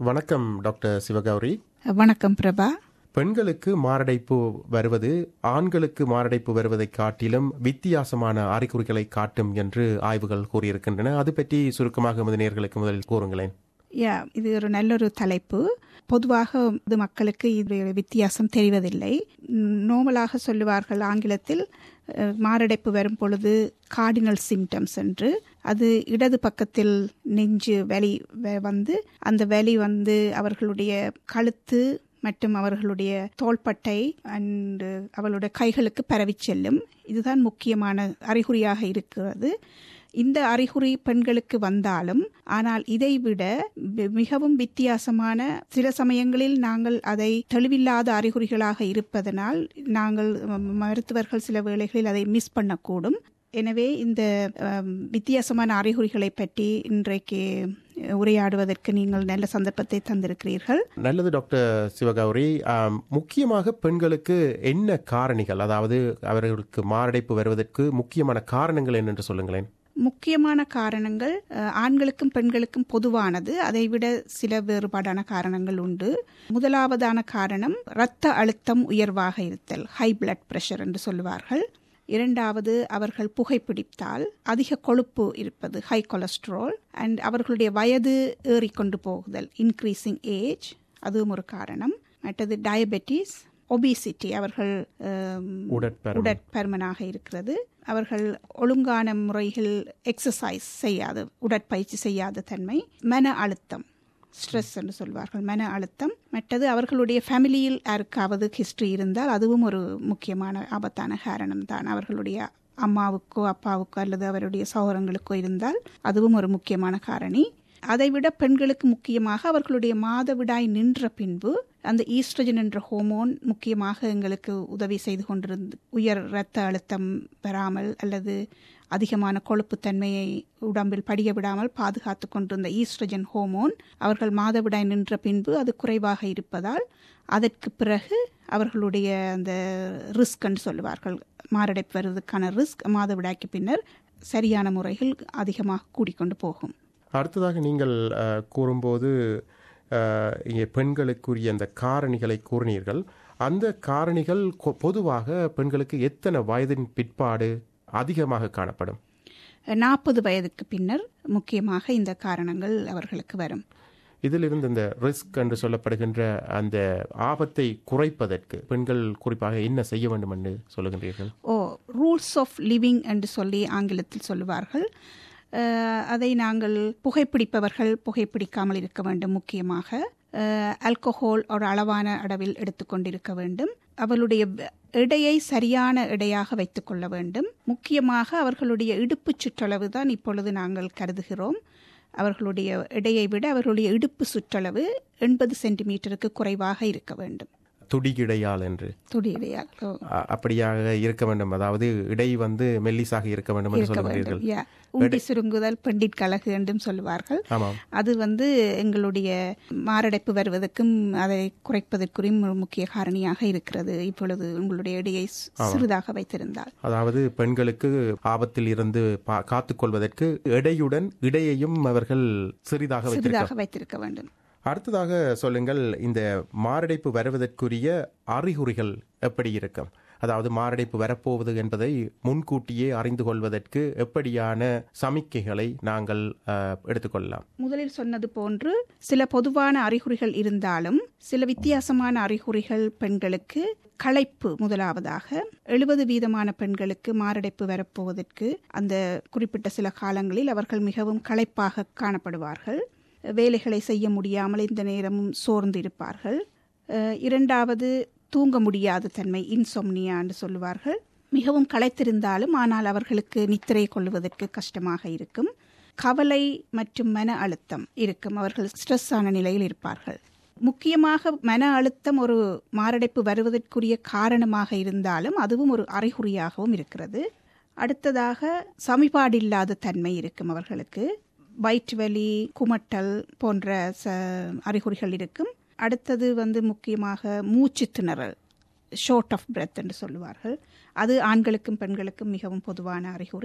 வணக்கம் டாக்டர் சிவகௌரி வணக்கம் பிரபா பெண்களுக்கு மாரடைப்பு வருவது ஆண்களுக்கு மாரடைப்பு வருவதை காட்டிலும் வித்தியாசமான அறிகுறிகளை காட்டும் என்று ஆய்வுகள் கூறியிருக்கின்றன அது பற்றி சுருக்கமாக எமது நேயர்களுக்கு முதலில் கூறுங்களேன் யா இது ஒரு நல்லொரு தலைப்பு பொதுவாக இது மக்களுக்கு இது வித்தியாசம் தெரிவதில்லை நோமலாக சொல்லுவார்கள் ஆங்கிலத்தில் அஹ், மாரடைப்பு வரும் பொழுது கார்டினல் சிம்டம்ஸ் என்று அது இடது பக்கத்தில் நெஞ்சு வலி வ- வந்து அந்த வலி வந்து அவர்களுடைய கழுத்து மற்றும் அவர்களுடைய தோள்பட்டை அண்ட் அவளுடைய கைகளுக்கு பரவிச் செல்லும் இதுதான் முக்கியமான அறிகுறியாக இருக்கிறது இந்த அறிகுறி பெண்களுக்கு வந்தாலும் ஆனால் இதை விட மி- மிகவும் வித்தியாசமான சில சமயங்களில் நாங்கள் அதை தெளிவில்லாத அறிகுறிகளாக இருப்பதனால் நாங்கள் ம- மருத்துவர்கள் சில வேளைகளில் அதை மிஸ் பண்ணக்கூடும் எனவே இந்த அம், வித்தியாசமான அறிகுறிகளை பற்றி இன்றைக்கு உரையாடுவதற்கு நீங்கள் நல்ல சந்தர்ப்பத்தை தந்திருக்கிறீர்கள் நல்லது டாக்டர் சிவகௌரி ஆம், முக்கியமாக பெண்களுக்கு என்ன காரணிகள் அதாவது அவர்களுக்கு மாரடைப்பு வருவதற்கு முக்கியமான காரணங்கள் என்னென்று சொல்லுங்களேன் முக்கியமான காரணங்கள் அஹ், ஆண்களுக்கும் பெண்களுக்கும் பொதுவானது அதைவிட சில வேறுபாடான காரணங்கள் உண்டு முதலாவதான காரணம் இரத்த அழுத்தம் உயர்வாக இருத்தல் ஹை பிளட் பிரஷர் என்று சொல்லுவார்கள் இரண்டாவது அவர்கள் புகைப்பிடித்தால் அதிக கொழுப்பு இருப்பது ஹை கொலஸ்ட்ரால் அண்ட் அவர்களுடைய வயது ஏறிக்கொண்டு போகுதல் இன்க்ரீசிங் ஏஜ் அதுவும் ஒரு காரணம் மற்றது டயபெட்டிஸ் ஒபிசிட்டி அவர்கள் அம், உடற்பருமன். உடற்பருமனாக இருக்கிறது அவர்கள் ஒழுங்கான முறையில் எக்ஸசைஸ் செய்யாத உடற்பயிற்சி செய்யாத தன்மை மன அழுத்தம் ஸ்ட்ரெஸ் என்று சொல்வார்கள் மன அழுத்தம் மற்றது அவர்களுடைய ஃபேமிலியில் யாருக்காவது ஹிஸ்டரி இருந்தால் அதுவும் ஒரு முக்கியமான ஆபத்தான காரணம் தான் அவர்களுடைய அம்மாவுக்கோ அப்பாவுக்கோ அல்லது அவருடைய சகோதரங்களுக்கோ இருந்தால் அதுவும் ஒரு முக்கியமான காரணி அதைவிட பெண்களுக்கு முக்கியமாக அவர்களுடைய மாதவிடாய் நின்ற பின்பு அந்த ஈஸ்ட்ரஜன் என்ற ஹோமோன் முக்கியமாக எங்களுக்கு உதவி செய்து கொண்டிருந்து உயர் இரத்த அழுத்தம் பெறாமல் அல்லது அதிகமான கொழுப்புத்தன்மையை உடம்பில் படிய விடாமல் பாதுகாத்து கொண்டிருந்த ஈஸ்ட்ரஜன் ஹோமோன் அவர்கள் மாதவிடாய் நின்ற பின்பு அது குறைவாக இருப்பதால் அதற்கு பிறகு அவர்களுடைய அந்த ரிஸ்க் என்று சொல்லுவார்கள் மாரடைப்பு வருவதற்கான ரிஸ்க் மாதவிடாய்க்கு பின்னர் சரியான முறையில் அதிகமாக கூடிக்கொண்டு போகும் அடுத்ததாக நீங்கள் அஹ், கூறும்போது அஹ், இங்கே பெண்களுக்குரிய அந்த காரணிகளை கூறினீர்கள் அந்த காரணிகள் கொ- பொதுவாக பெண்களுக்கு எத்தனை வயதின் பிற்பாடு அதிகமாக காணப்படும் நாற்பது வயதுக்கு பின்னர் முக்கியமாக இந்த காரணங்கள் அவர்களுக்கு வரும் இதிலிருந்து இந்த ரிஸ்க் என்று சொல்லப்படுகின்ற அந்த ஆபத்தை குறைப்பதற்கு பெண்கள் குறிப்பாக என்ன செய்ய வேண்டும் என்று சொல்லுகின்றீர்கள் ஓ ரூல்ஸ் ஆஃப் லிவிங் என்று சொல்லி ஆங்கிலத்தில் சொல்லுவார்கள் அஹ், அதை நாங்கள் புகைப்பிடிப்பவர்கள் புகைப்பிடிக்காமல் இருக்க வேண்டும் முக்கியமாக ஆல்கஹால் ஒரு அளவான அளவில் எடுத்துக்கொண்டிருக்க வேண்டும் அவர்களுடைய வ- எடையை சரியான எடையாக வைத்துக் கொள்ள வேண்டும் முக்கியமாக அவர்களுடைய இடுப்பு சுற்றளவு தான் இப்பொழுது நாங்கள் கருதுகிறோம் அவர்களுடைய எடையை விட அவர்களுடைய இடுப்பு சுற்றளவு எண்பது சென்டிமீட்டருக்கு குறைவாக இருக்க வேண்டும் துடிகிடையால் என்று துடி எடையால் ஓ. அ- அப்படியாக இருக்க வேண்டும் அதாவது இடை வந்து மெல்லிசாக இருக்க வேண்டும் என்று இருக்க சொல்லுகிறீர்கள் வேண்டும் யா உண்டி சுருங்குதல் பெண்டிட் கலகு என்றும் சொல்லுவார்கள் ஆமாம் அது வந்து எங்களுடைய மாரடைப்பு வருவதற்கும் அதை குறைப்பதற்குரிய ஒரு முக்கிய காரணியாக இருக்கிறது இப்பொழுது உங்களுடைய இடையை சு- சிறிதாக வைத்திருந்தால் அதாவது பெண்களுக்கு ஆபத்தில் இருந்து பா- காத்துக்கொள்வதற்கு எடையுடன் இடையையும் அவர்கள் சிறிதாக வைத்திருக்க சிறிதாக வைத்திருக்க வேண்டும் அடுத்ததாக சொல்லுங்கள் இந்த மாரடைப்பு வருவதற்குரிய அறிகுறிகள் எப்படி இருக்கும் அதாவது மாரடைப்பு வரப்போவது என்பதை முன்கூட்டியே அறிந்து கொள்வதற்கு எப்படியான சமிக்கைகளை நாங்கள் அஹ், எடுத்துக்கொள்ளலாம் முதலில் சொன்னது போன்று சில பொதுவான அறிகுறிகள் இருந்தாலும் சில வித்தியாசமான அறிகுறிகள் பெண்களுக்கு களைப்பு முதலாவதாக எழுபது வீதமான பெண்களுக்கு மாரடைப்பு வரப்போவதற்கு அந்த குறிப்பிட்ட சில காலங்களில் அவர்கள் மிகவும் களைப்பாக காணப்படுவார்கள் வேலைகளை செய்ய முடியாமல் இந்த நேரமும் சோர்ந்து இருப்பார்கள் அஹ், இரண்டாவது தூங்க முடியாத தன்மை இன்சொம்னியா என்று சொல்லுவார்கள் மிகவும் களைத்திருந்தாலும் ஆனால் அவர்களுக்கு நித்திரை கொள்வதற்கு கஷ்டமாக இருக்கும் கவலை மற்றும் மன அழுத்தம் இருக்கும் அவர்கள் ஸ்ட்ரெஸ் ஆன நிலையில் இருப்பார்கள் முக்கியமாக மன அழுத்தம் ஒரு மாரடைப்பு வருவதற்குரிய காரணமாக இருந்தாலும் அதுவும் ஒரு அறிகுறியாகவும் இருக்கிறது அடுத்ததாக சமிபாடில்லாத தன்மை இருக்கும் அவர்களுக்கு வயிற்று வலி குமட்டல் போன்ற ச அறிகுறிகள் இருக்கும் அடுத்தது வந்து முக்கியமாக மூச்சு திணறல் ஷார்ட் ஆஃப் பிரெத் என்று சொல்லுவார்கள் அது ஆண்களுக்கும் பெண்களுக்கும் மிகவும் பொதுவான அறிகுறி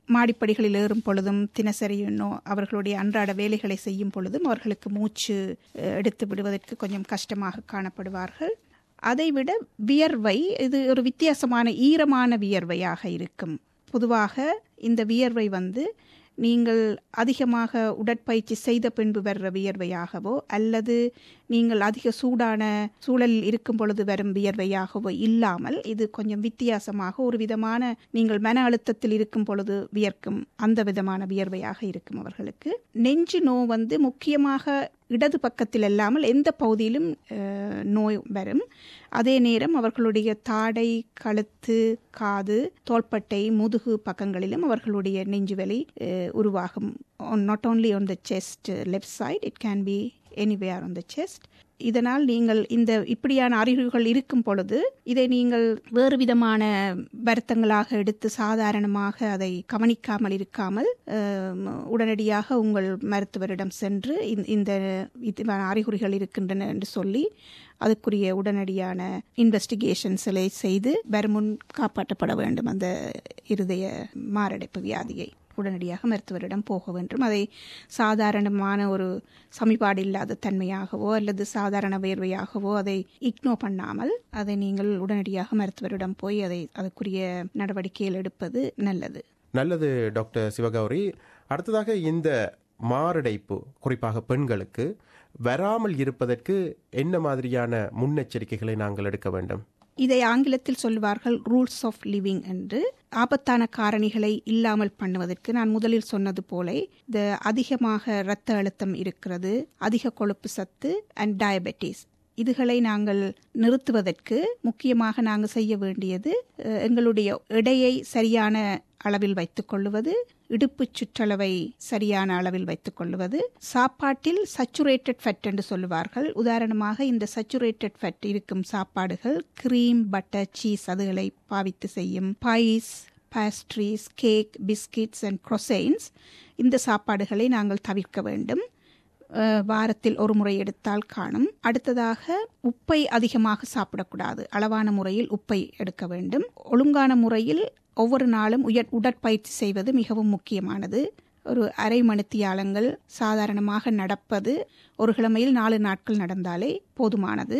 மாடிப்படிகளில் ஏறும் பொழுதும் தினசரி இன்னும் அவர்களுடைய அன்றாட வேலைகளை செய்யும் பொழுதும் அவர்களுக்கு மூச்சு அஹ், எடுத்து விடுவதற்கு கொஞ்சம் கஷ்டமாக காணப்படுவார்கள் அதைவிட வியர்வை இது ஒரு வித்தியாசமான ஈரமான வியர்வையாக இருக்கும் பொதுவாக இந்த வியர்வை வந்து நீங்கள் அதிகமாக உடற்பயிற்சி செய்த பின்பு வர்ற வியர்வையாகவோ அல்லது நீங்கள் அதிக சூடான சூழலில் இருக்கும் பொழுது வரும் வியர்வையாகவோ இல்லாமல் இது கொஞ்சம் வித்தியாசமாக ஒரு விதமான நீங்கள் மன அழுத்தத்தில் இருக்கும் பொழுது வியர்க்கும் அந்த விதமான வியர்வையாக இருக்கும் அவர்களுக்கு நெஞ்சு நோ வந்து முக்கியமாக இடது பக்கத்தில் இல்லாமல் எந்த பகுதியிலும் அஹ், நோய் வரும் அதே நேரம் அவர்களுடைய தாடை கழுத்து காது தோள்பட்டை முதுகு பக்கங்களிலும் அவர்களுடைய நெஞ்சுவலி அஹ், உருவாகும் not only on the chest left side it can be anywhere on the chest இதனால் நீங்கள் இந்த இப்படியான அறிகுறிகள் இருக்கும் பொழுது இதை நீங்கள் வேறு விதமான வருத்தங்களாக எடுத்து சாதாரணமாக அதை கவனிக்காமல் இருக்காமல் அஹ், உடனடியாக உங்கள் மருத்துவரிடம் சென்று இந்த- இந்த விதமான அறிகுறிகள் இருக்கின்றன என்று சொல்லி அதுக்குரிய உடனடியான இன்வெஸ்டிகேஷன்ஸ்களை செய்து வருமுன் காப்பாற்றப்பட வேண்டும் அந்த இருதய மாரடைப்பு வியாதியை உடனடியாக மருத்துவரிடம் போக வேண்டும் அதை சாதாரணமான ஒரு சமிபாடு இல்லாத தன்மையாகவோ அல்லது சாதாரண வேர்வையாகவோ அதை இக்னோ பண்ணாமல் அதை நீங்கள் உடனடியாக மருத்துவரிடம் போய் அதை அதுக்குரிய நடவடிக்கைகள் எடுப்பது நல்லது நல்லது டாக்டர் சிவகௌரி அடுத்ததாக இந்த மாரடைப்பு குறிப்பாக பெண்களுக்கு வராமல் இருப்பதற்கு என்ன மாதிரியான முன்னெச்சரிக்கைகளை நாங்கள் எடுக்க வேண்டும் இதை ஆங்கிலத்தில் சொல்வார்கள் ரூல்ஸ் ஆஃப் லிவிங் என்று ஆபத்தான காரணிகளை இல்லாமல் பண்ணுவதற்கு நான் முதலில் சொன்னது போல இந்த அதிகமாக இரத்த அழுத்தம் இருக்கிறது அதிக கொழுப்பு சத்து அண்ட் டயபெட்டிஸ் இதுகளை நாங்கள் நிறுத்துவதற்கு முக்கியமாக நாங்கள் செய்ய வேண்டியது அஹ், எங்களுடைய எடையை சரியான அளவில் வைத்துக் கொள்ளுவது இடுப்பு சுற்றளவை சரியான அளவில் வைத்துக் கொள்வது சாப்பாட்டில் சச்சுரேட்டட் ஃபேட் என்று சொல்லுவார்கள் உதாரணமாக இந்த சச்சுரேட்டட் ஃபேட் இருக்கும் சாப்பாடுகள் கிரீம் பட்டர் சீஸ் அதுகளை பாவித்து செய்யும் pies pastries cake biscuits and crossains இந்த சாப்பாடுகளை நாங்கள் தவிர்க்க வேண்டும் அஹ், வாரத்தில் ஒரு முறை எடுத்தால் காணும் அடுத்ததாக உப்பை அதிகமாக சாப்பிடக்கூடாது அளவான முறையில் உப்பை எடுக்க வேண்டும் ஒழுங்கான முறையில் ஒவ்வொரு நாளும் உயர் உடற்பயிற்சி செய்வது மிகவும் முக்கியமானது ஒரு அரை மணித்தியாலங்கள் சாதாரணமாக நடப்பது ஒரு கிழமையில் நாலு நாட்கள் நடந்தாலே போதுமானது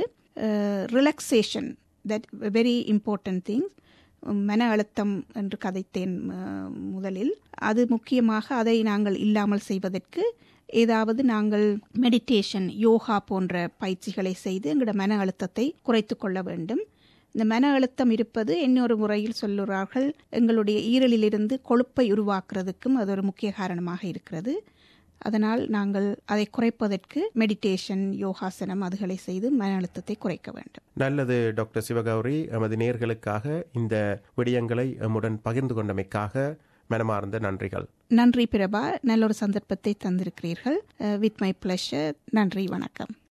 relaxation that very important thing மன அழுத்தம் என்று கதைத்தேன் அஹ், முதலில் அது முக்கியமாக அதை நாங்கள் இல்லாமல் செய்வதற்கு ஏதாவது நாங்கள் மெடிடேஷன் யோகா போன்ற பயிற்சிகளை செய்து எங்களோட மன அழுத்தத்தை குறைத்து கொள்ள வேண்டும் இந்த மன அழுத்தம் இருப்பது இன்னொரு முறையில் சொல்லுகிறார்கள் எங்களுடைய ஈரலிலிருந்து கொழுப்பை உருவாக்குறதுக்கும் அது ஒரு முக்கிய காரணமாக இருக்கிறது அதனால் நாங்கள் அதை குறைப்பதற்கு மெடிடேஷன் யோகாசனம் அதுகளை செய்து மன அழுத்தத்தை குறைக்க வேண்டும் நல்லது டாக்டர் சிவகௌரி எமது நேர்களுக்காக இந்த விடயங்களை எம்முடன் பகிர்ந்து கொண்டமைக்காக மனமார்ந்த நன்றிகள் நன்றி பிரபா நல்ல ஒரு சந்தர்ப்பத்தை தந்திருக்கிறீர்கள் வித் மை பிளஷர் நன்றி வணக்கம்